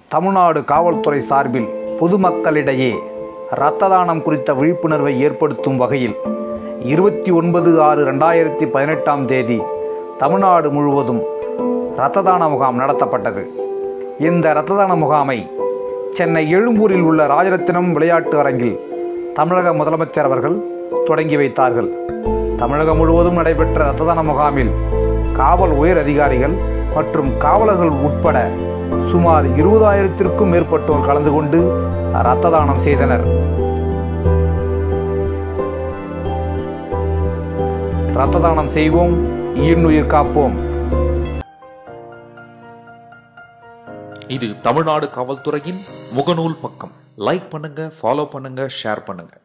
தமிழ்நாடு காவல்துறை சார்பில் பொதுமக்களிடையே இரத்த தானம் குறித்த விழிப்புணர்வை ஏற்படுத்தும் வகையில் இருபத்தி ஒன்பது ஆறு ரெண்டாயிரத்தி பதினெட்டாம் தேதி தமிழ்நாடு முழுவதும் இரத்த தான முகாம் நடத்தப்பட்டது இந்த இரத்த தான முகாமை சென்னை எழும்பூரில் உள்ள ராஜரத்தினம் விளையாட்டு அரங்கில் தமிழக முதலமைச்சர் அவர்கள் தொடங்கி வைத்தார்கள் தமிழகம் முழுவதும் நடைபெற்ற இரத்த தான முகாமில் காவல் உயர் அதிகாரிகள் மற்றும் காவலர்கள் உட்பட சுமார் இருபதாயிரத்திற்கும் மேற்பட்டோர் கலந்து கொண்டு இரத்த தானம் செய்தனர் இரத்த தானம் செய்வோம் இன்னுயிர் காப்போம் இது தமிழ்நாடு காவல்துறையின் முகநூல் பக்கம் லைக் பண்ணுங்க ஃபாலோ பண்ணுங்க ஷேர் பண்ணுங்க